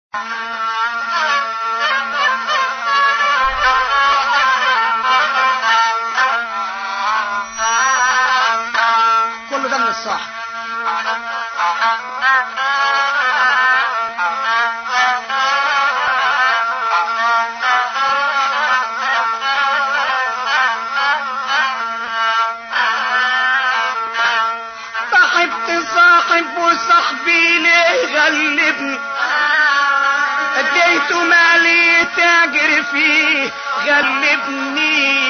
كله ده من الصاحب صاحبت صاحب وصاحبي ليه غلبني اديته مالي تاجر فيه غلبني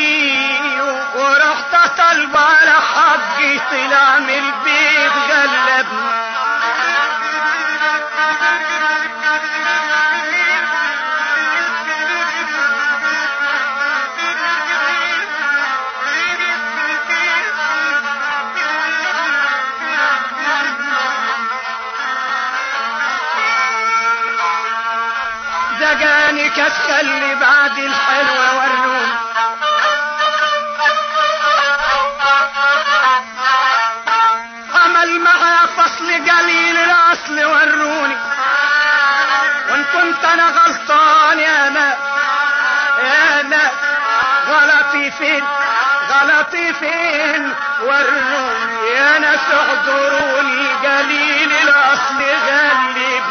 ورحت طلب على حقي طلع من البيت غلبني زجاني كسل بعد الحلوة والنوم عمل معاه فصل قليل الاصل وروني وان كنت انا غلطان يا انا يا انا غلطي فين غلطي فين وروني يا ناس اعذروني قليل الاصل غلبني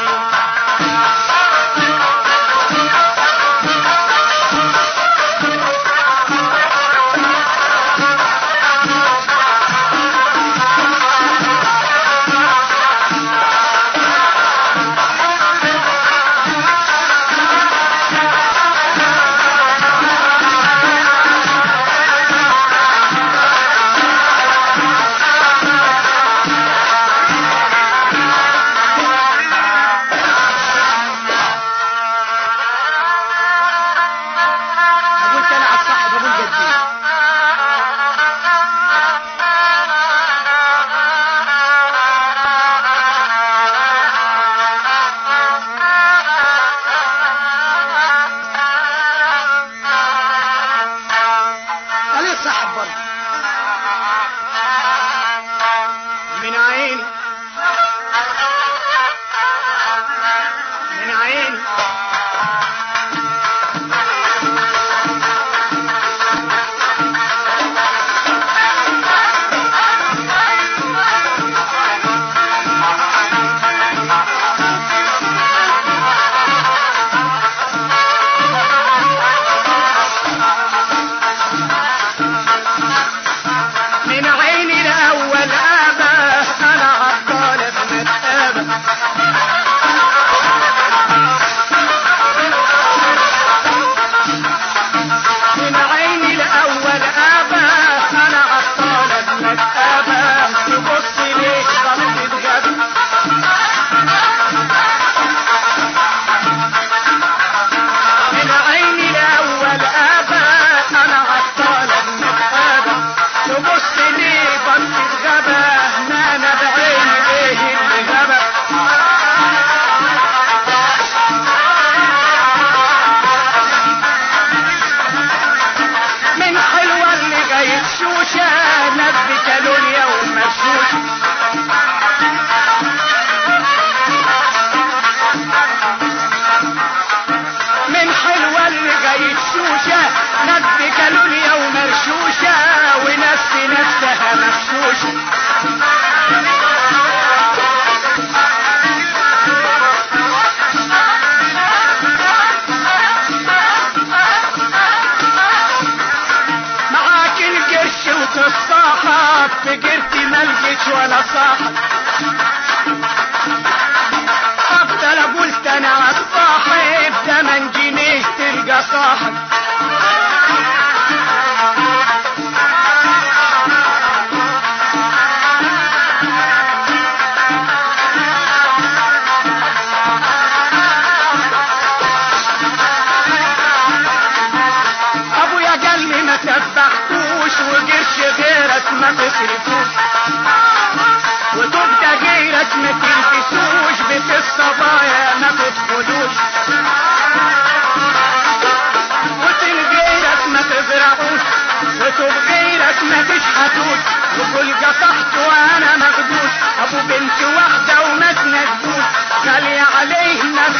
اقول انا على الصح بقول جدي قال ايه صاحب برضه من عيني من عيني من عيني الاول ابا انا عطال ابن ابا من عيني الاول ابا انا عطال ابن ابا تبص ليه غلط جد من عيني الاول ابا انا عطال ابن ابا تبص ليه بص غبا ما انا بعيني ايه اللي غبا من حلوة اللي جاي شوشة نبي كالونيا ومشوشة من حلوة اللي جاي شوشة نبي كالونيا ومرشوشة ونفسي نفسها مفشوشة معاك القرش وتصاحب في جرتي ملقتش ولا صاحب افضل اقول انا عالصاحب تمن جنيه تلقى صاحب ابويا قال لي ما تذبحتوش وقرش غيرك ما تصرفوش وتبقى غيرك ما تلبسوش بيت الصبايا ما تدخلوش وتلقيرك ما تزرعوش وتب غيرك ما تشحتوش وكل قطعت وانا مخدوش ابو بنت واحدة وما تنجوش غالي عليه ما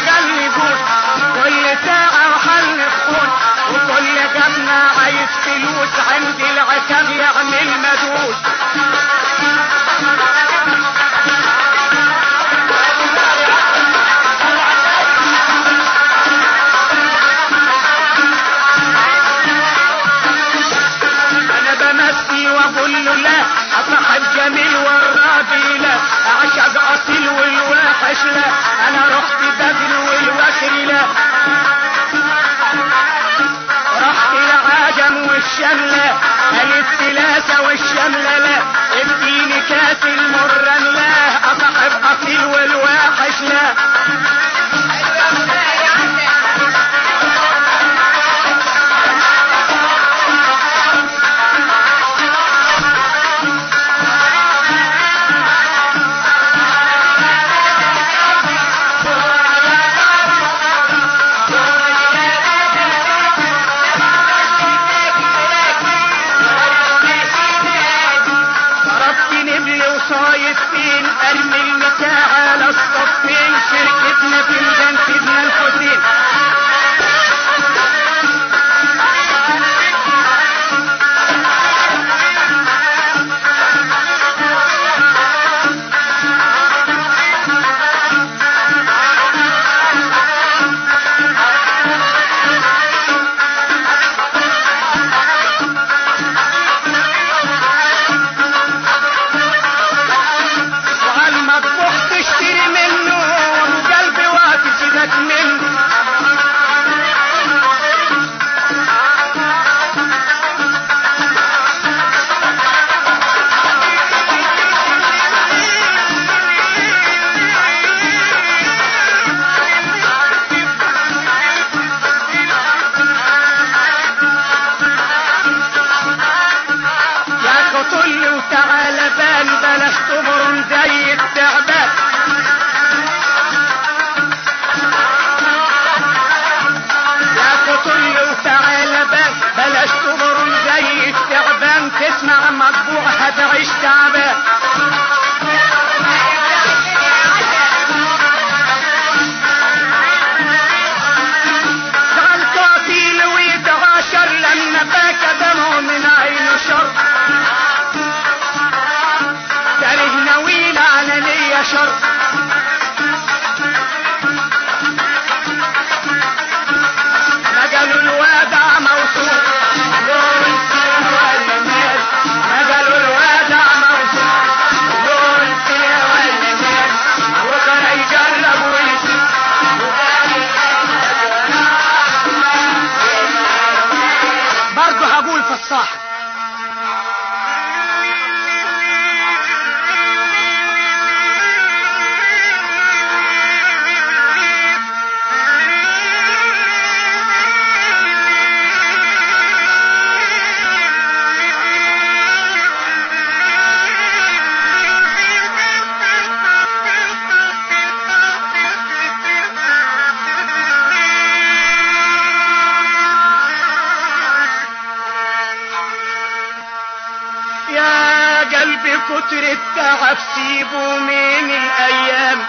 كتر التعب سيبه من الايام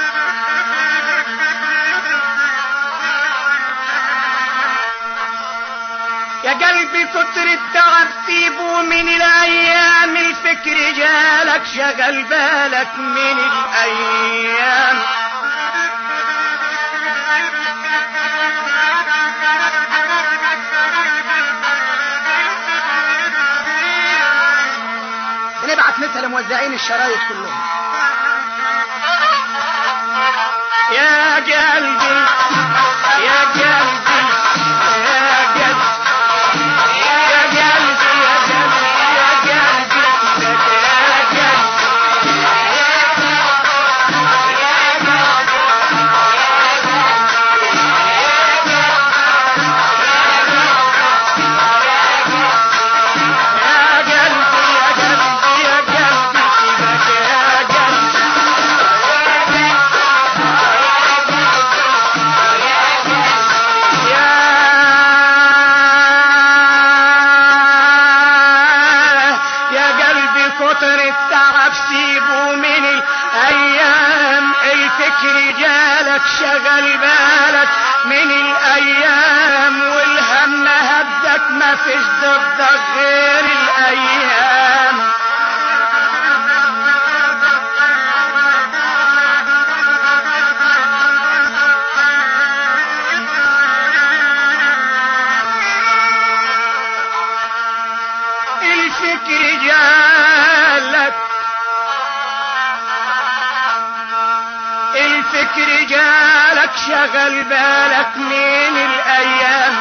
يا قلبي كتر التعب سيبه من الايام الفكر جالك شغل بالك من الايام بنبعت مثل موزعين الشرايط كلهم يا قلبي يا قلبي يا قلبي يا قلبي يا قلبي يا قلبي يا قلبي يا قلبي يا قلبي يا قلبي سيبك يا قلبي يا يا قلبي كتر التعب سيبه من الايام الفكر جالك شغل بالك من الايام والهم هدك ما فيش ضدك غير الايام الفكر جالك الفكر جالك شغل بالك من الايام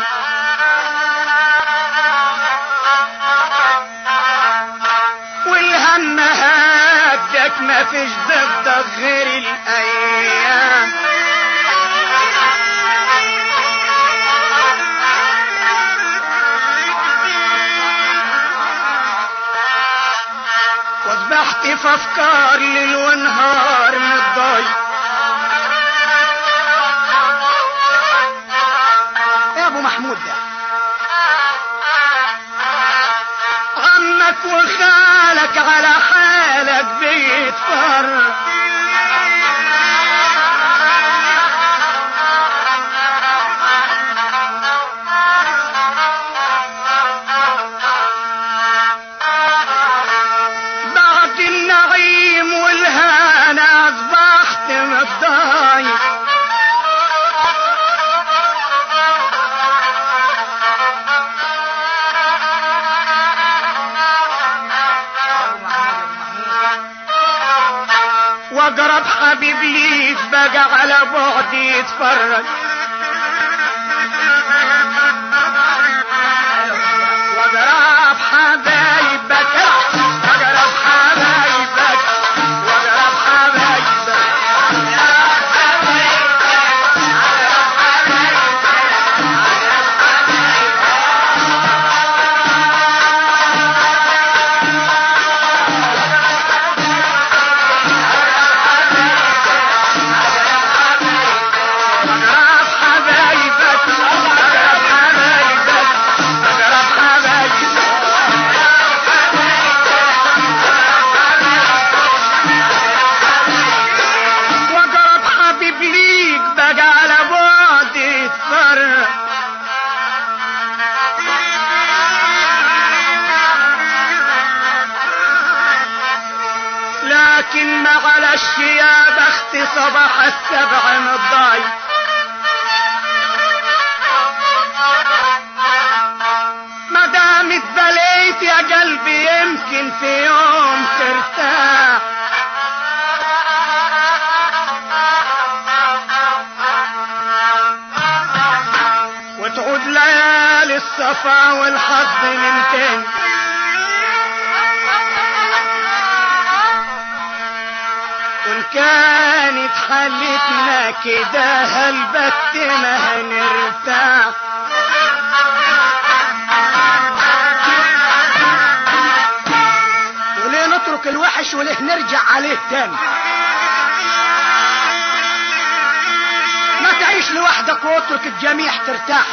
والهم هدك ما فيش ضدك غير الايام واصبحت في افكار ليل ونهار متضايق يا ابو محمود ده عمك وخالك على حالك بيتفرج بعد النعيم والهنا اصبحت متضايق واقرب حبيب ليك بقى على بعد يتفرج واقرب حبايبك واقرب حبايبك واقرب حبايبك واقرب حبايبك واقرب حبايبك واقرب حبايبك واقرب حبيب ليك بقى على بعد يتفرق لكن معلش يا بخت صباح السبع متضايق ما دام اتبليت يا قلبي يمكن في يوم ترتاح وتعود ليالي الصفا والحظ من تاني وان كانت حالتنا كده هلبت ما هنرتاح وليه نترك الوحش وليه نرجع عليه تاني ما تعيش لوحدك واترك الجميع ترتاح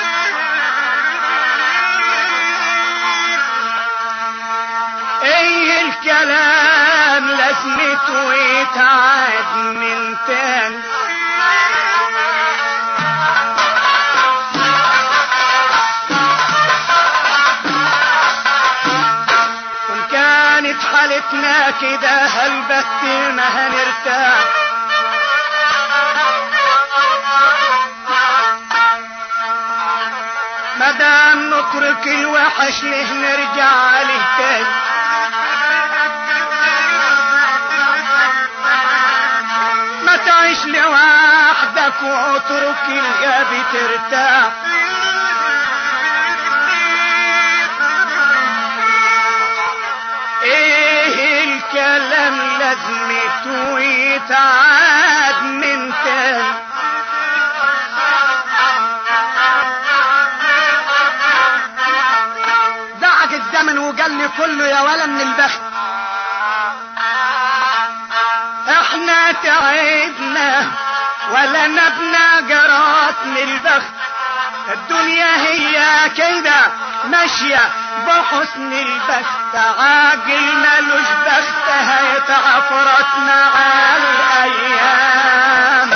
ايه الكلام كلام لازمته يتعاد من تاني وإن كانت حالتنا كده هلبت ما هنرتاح مدام نترك الوحش له نرجع عليه تاني ما تعيش لوحدك واترك الغابي ترتاح ايه الكلام لازمته يتعاد من تاني دعك الزمن وقال لي كله يا ولا من البخت احنا تعبنا ولا نبنى جرات من البخت الدنيا هي كده ماشية بحسن البخت عاجل ملوش بخت هيتعفرت مع الأيام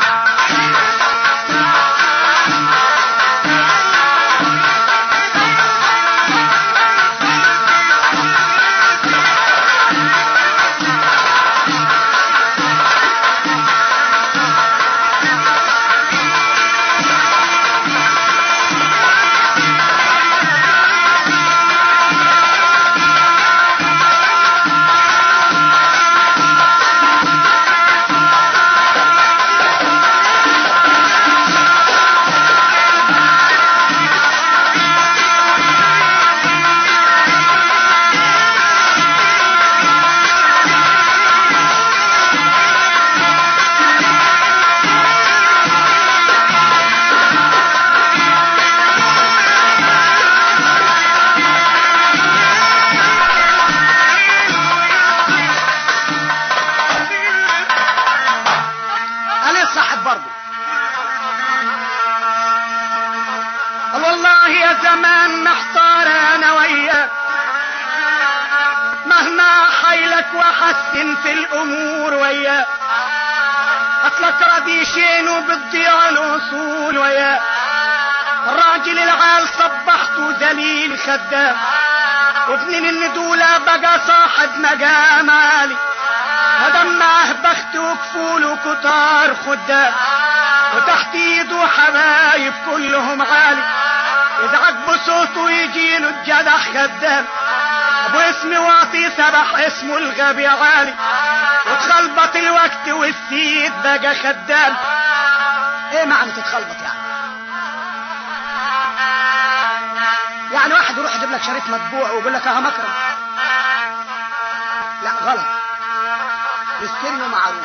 انا صاحب برضه والله يا زمان محتار انا وياك مهما حيلك وحسن في الامور وياك اصلك راضي شين وبتضيع الاصول وياك الراجل العال صبحته ذليل خدام وابن الندولة بقى صاحب مقام عالي هدم معاه بخت وكفول وكتار خدام وتحت ايده حبايب كلهم عالي يدعك بصوته يجيله الجدع خدام ابو اسم واطي سبح اسمه الغبي عالي وتخلبط الوقت والسيد بقى خدام ايه معنى تتخلبط يعني يعني واحد يروح يجيب لك شريط مطبوع ويقول لك اه مكرم لا غلط السن معروف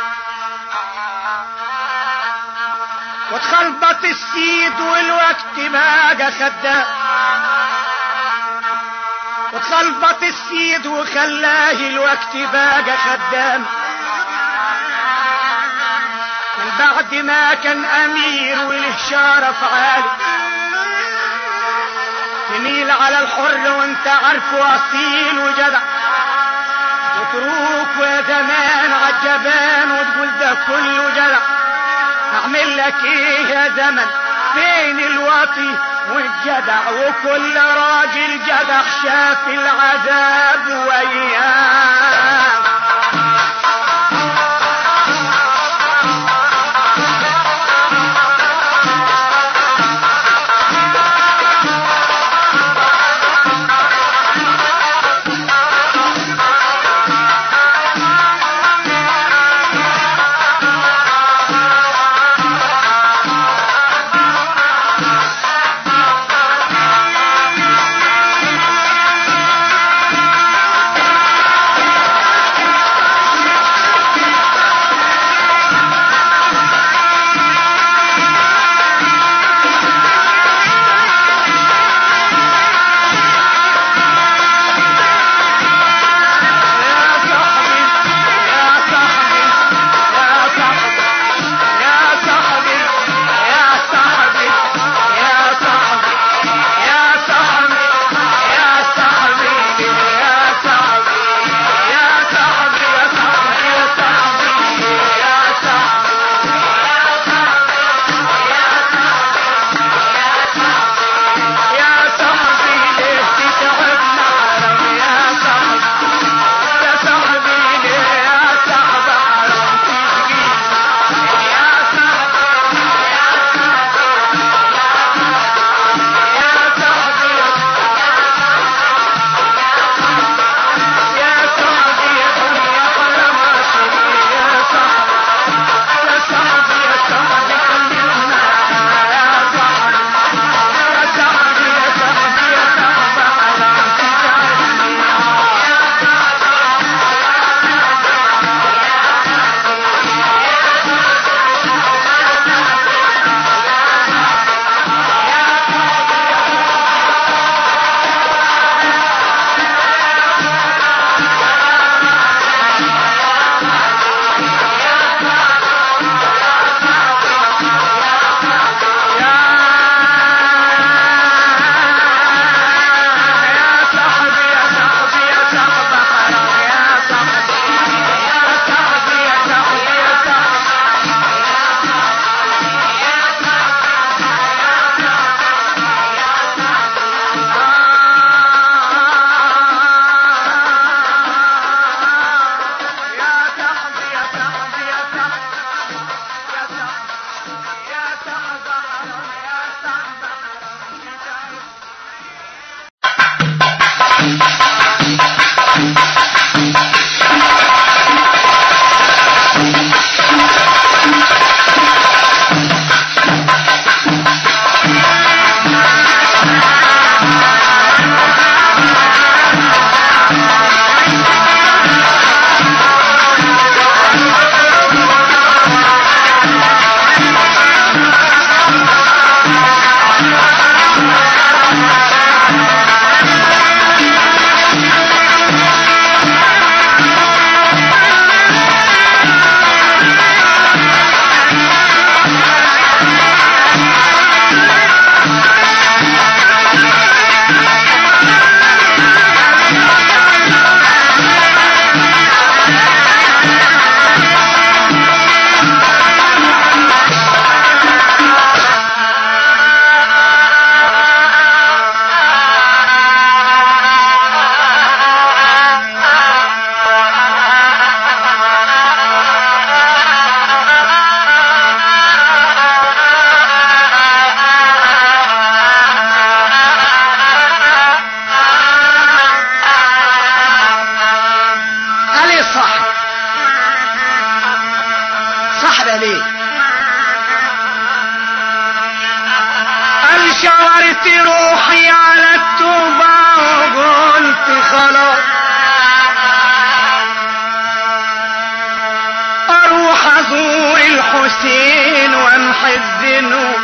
وتخلبط السيد والوقت بقى خدام وتخلبط السيد وخلاه الوقت بقى خدام من بعد ما كان امير وله شرف عالي تميل على الحر وانت عارفه اصيل وجدع وتروك ويا زمان عالجبان وتقول ده كله جدع اعمل لك ايه يا زمن بين الوطي والجدع وكل راجل جدع شاف العذاب وياه قال ايه الصاحب صاحب قال ايه قال شاورت روحي على التوبة وقلت خلاص اروح ازور الحسين وامحي الذنوب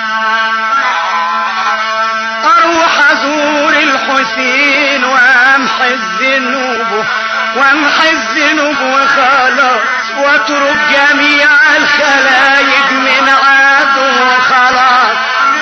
اروح ازور الحسين وامحي الذنوب وامحي الذنوب وخلاص واترك جميع الخلايق من عدو وخلاص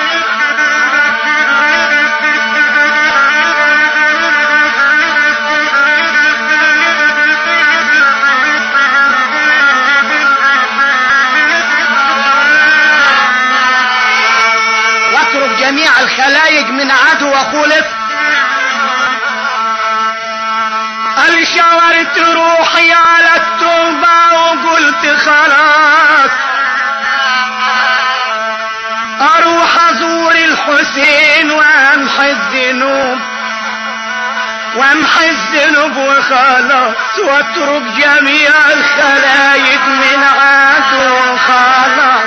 واترك جميع الخلايق من عدو وخلف قال شاورت روحي على التوبة وقلت خلاص اروح ازور الحسين وامحي الذنوب وامحي الذنوب وخلاص واترك جميع الخلايق من عدو خلاص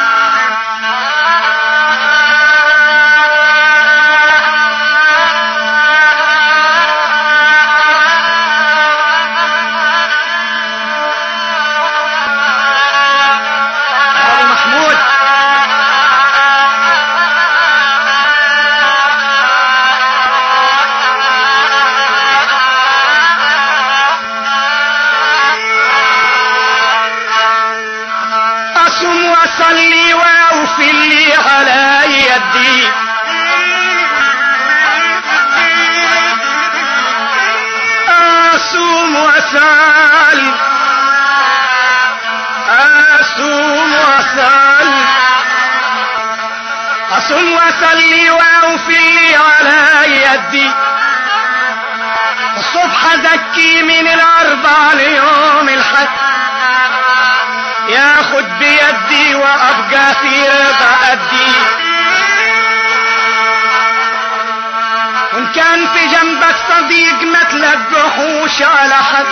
ابو محمود اصوم واصلي واوفي لي على يدي اصوم واصلي اصوم واصلي اصوم واصلي واوفي لي على يدي الصبح ازكي من الاربع ليوم الحد ياخد بيدي وابقى في رضا ادي وان كان في جنبك صديق ما تلقحوش على حد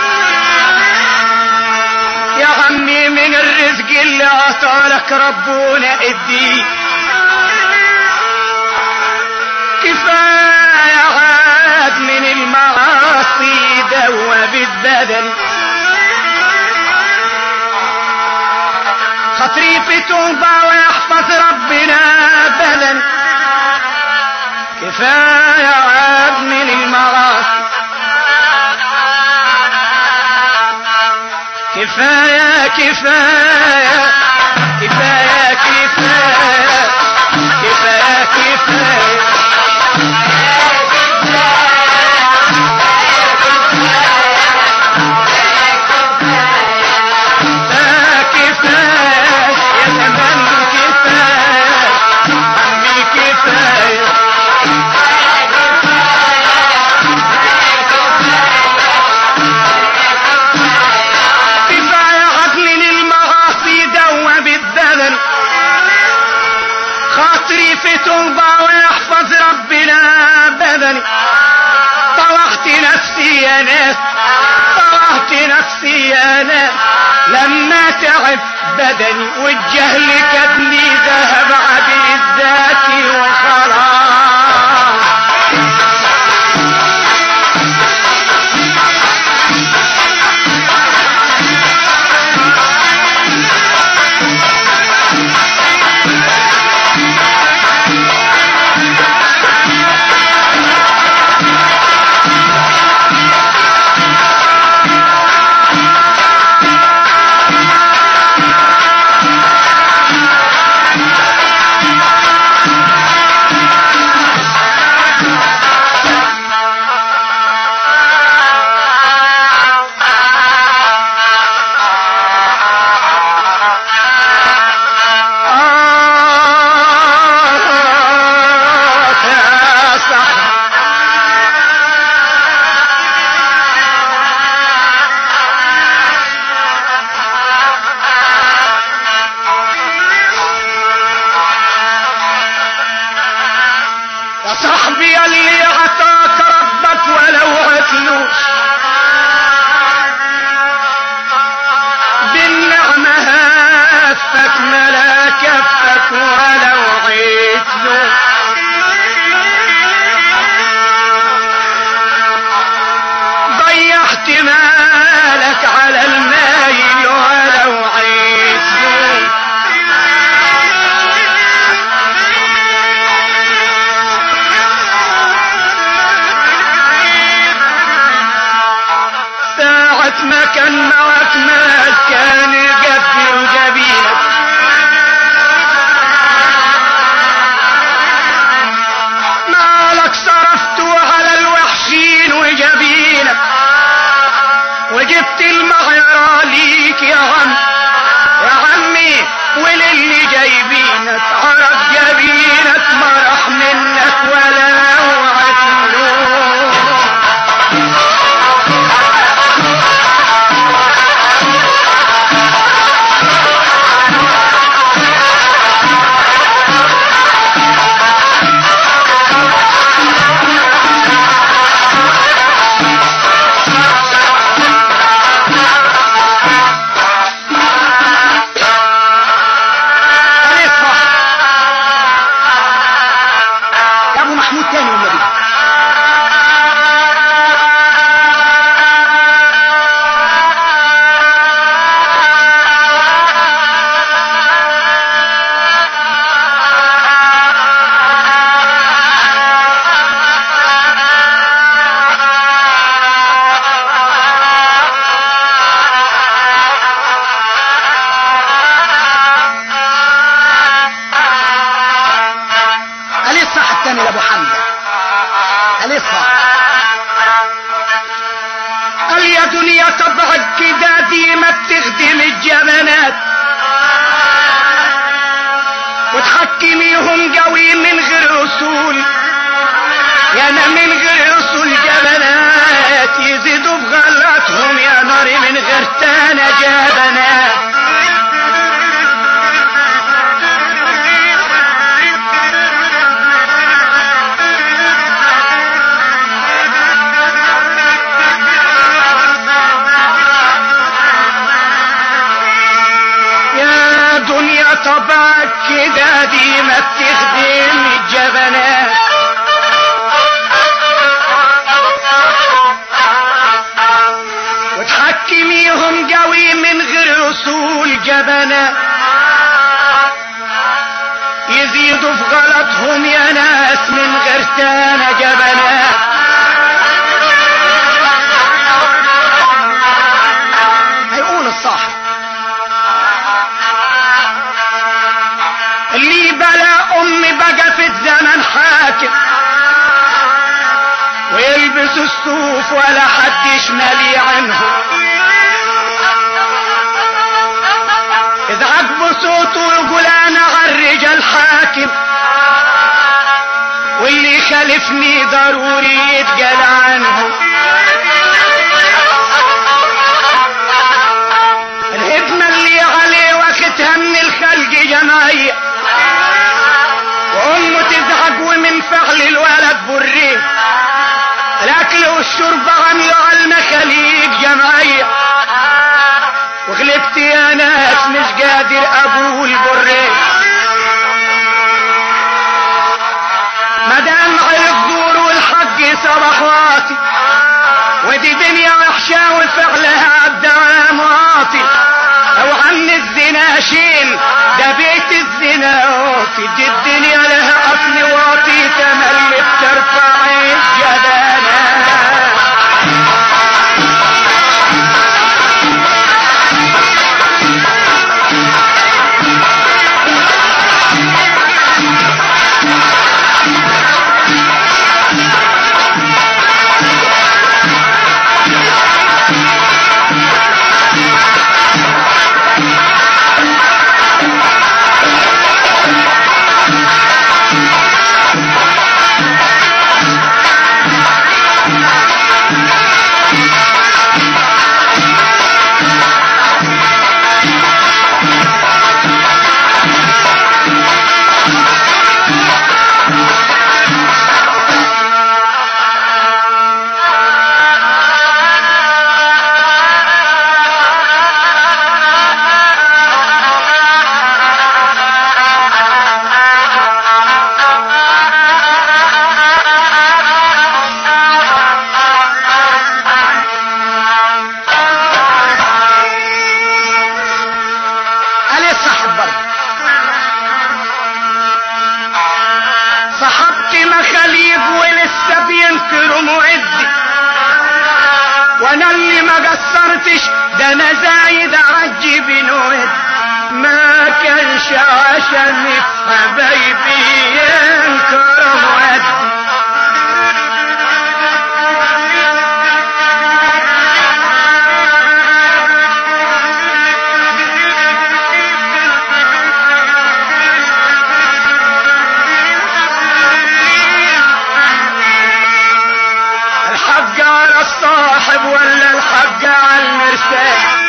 يا عمي من الرزق اللي عطالك ربنا ادي كفاية عاد من المعاصي دوب البدن خطري في توبة ويحفظ ربنا بدن كفاية عاد من المعاصي كفاية كفاية كفاية كفاية كفاية كفاية كفاية كفاية يا زمان كفاية عمي كفاية كفاية عدل المعاصي دوب الدهن خاطري في توبة ويحفظ ربنا بدني طلعت نفسي يا ناس طلعت نفسي يا ناس لما تعب بدني والجهل كدني ذهب عبي الذاتي وخلاص آه يا صاحبي يا صاحبي اللي عطاك ربك ولو عفلوش بالنعمة هفك ملا كفك ولو عتلوش ضيعت مالك على المايل ولو عتلوش ساعة ما كان معك مال كان يقدر جبينك مالك صرفته على الوحشين وجبينك وجبت المغيرة ليك يا عم يا عمي وللي جايبينك عرف جبينك ما راح منك ولا وعدلوك اسمع يا ابو محمود تاني والنبي قال اصحى التاني لابو حمزه قال اصحى قال يا دنيا طبعك كده دي ما بتخدم الجبنات وتحكميهم قوي من غير اصول يا انا من غير اصول جبنات يزيدوا بغلطهم يا ناري من غير تانا جبنات يا دنيا طبعك كده دي ما بتخدم الجبنات وتحكميهم قوي من غير اصول جبنات يزيدوا في غلطهم يا ناس من غير تانا جبنات هيقول الصاحب اللي بلا ام بقى في الزمن حاكم ويلبس الصوف ولا حد يشملي عنه اذا عجبه صوته يقول انا الرجال حاكم واللي خالفني ضروري يتقال عنه الهدمة اللي عليه واخدها من الخلق جماعية وامه تزعج ومن فعل الولد بريه الاكل صباحاتي ودي دنيا وحشة وفعلها عالدوام واطي لو عن الزناشين ده بيت الزناوطي دي الدنيا لها اصل واطي تملك ترفع الجبانات قال ايه الصاحب برضه صحبت مخاليق ولسه بينكروا معدي وانا اللي ما قصرتش ده انا زايد عجبي نود ما كانش عشان حبايبي ينكروا معدي الحق على الصاحب ولا الحق على المرسال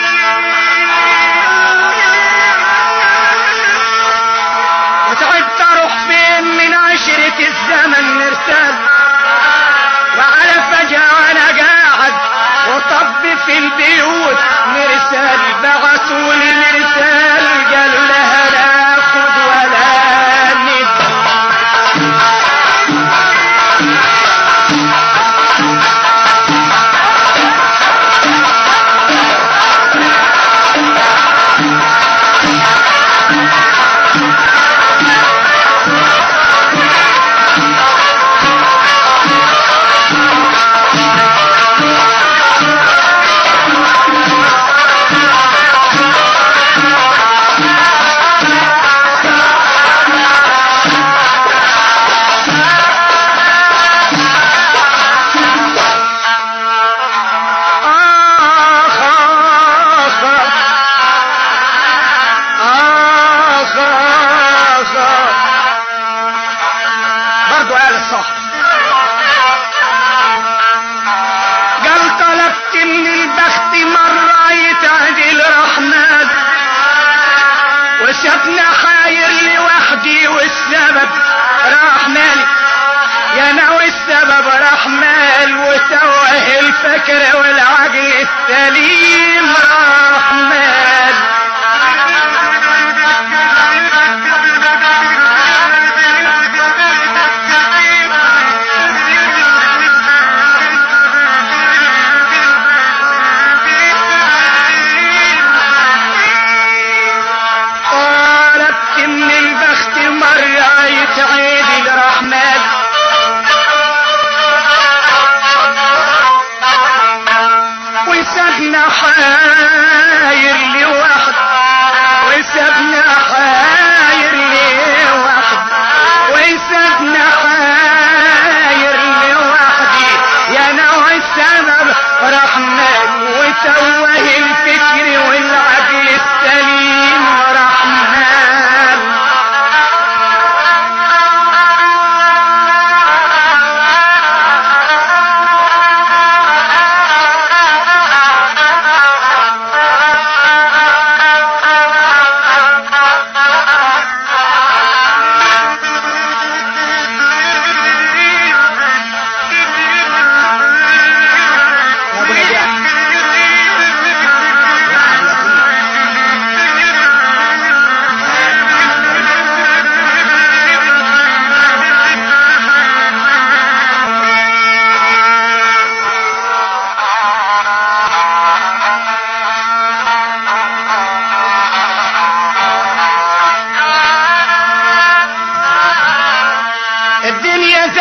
وتعبت اروح فين من عشرة الزمن مرسال وعلى فجأة وانا قاعد وطب في البيوت مرسال بعثوا لي مرسال قالوا لها لا خد ولا ند آخ آخ آخ آخ برضه قال الصاحب قال طلبت من البخت مرة يتعدل رحمن وسابنا حاير لوحدي والسبب راح مالي يا انا والسبب راح مال وتوه الفكر والعقل السليم راح مال طلبت من البخت مرة يتعيد الرحمن وسابنا حاير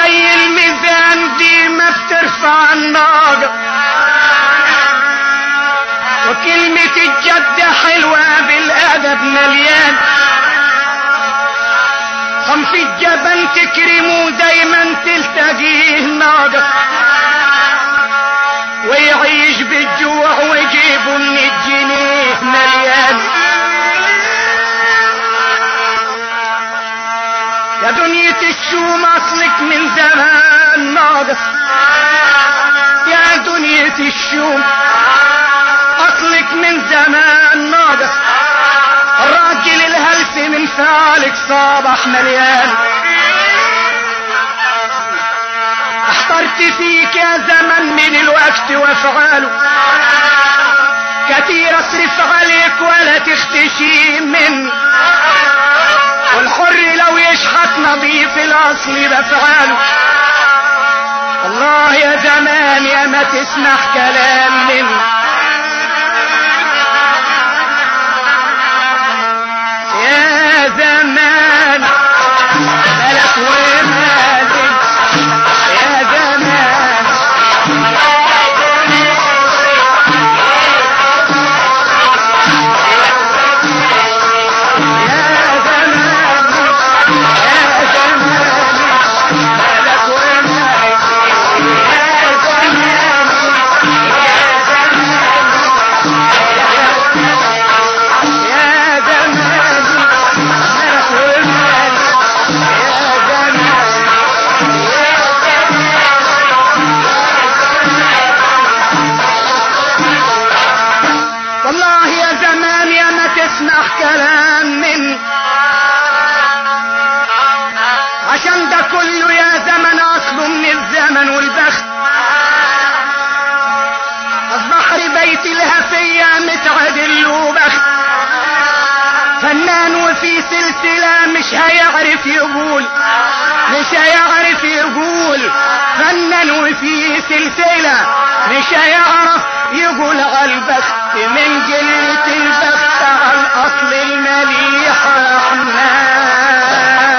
زي الميزان دي ما بترفع الناقة وكلمة الجد حلوة بالأدب مليان صنف الجبل تكرمه دايما تلتقيه ناقة ويعيش بالجوع ويجيبه من الجنيه مليان يا دنيا الشوم اصلك من زمان ناقص يا دنيا الشوم اصلك من زمان ناقص الراجل الهلس من فعلك صابح مليان احترت فيك يا زمن من الوقت وافعاله كتير اصرف عليك ولا تختشي مني والحر لو يشحت نظيف الاصل بفعاله الله يا زمان يا ما تسمح كلام مني يا زمان ملك ومالك يا زمان يا زمان يا زمان ملك ومالك يا زمان يا زمان ملك ومالك يا زمان والله يا زمان يا ما تسمع كلام مني عشان ده كله يا زمن اصله من الزمن والبخت البحر بيت الهفية متعدل وبخت فنان وفي سلسلة مش هيعرف يقول مش هيعرف يقول فنان وفي سلسلة مش هيعرف يقول على البخت من قلة البخت على الأصل المليح رحمن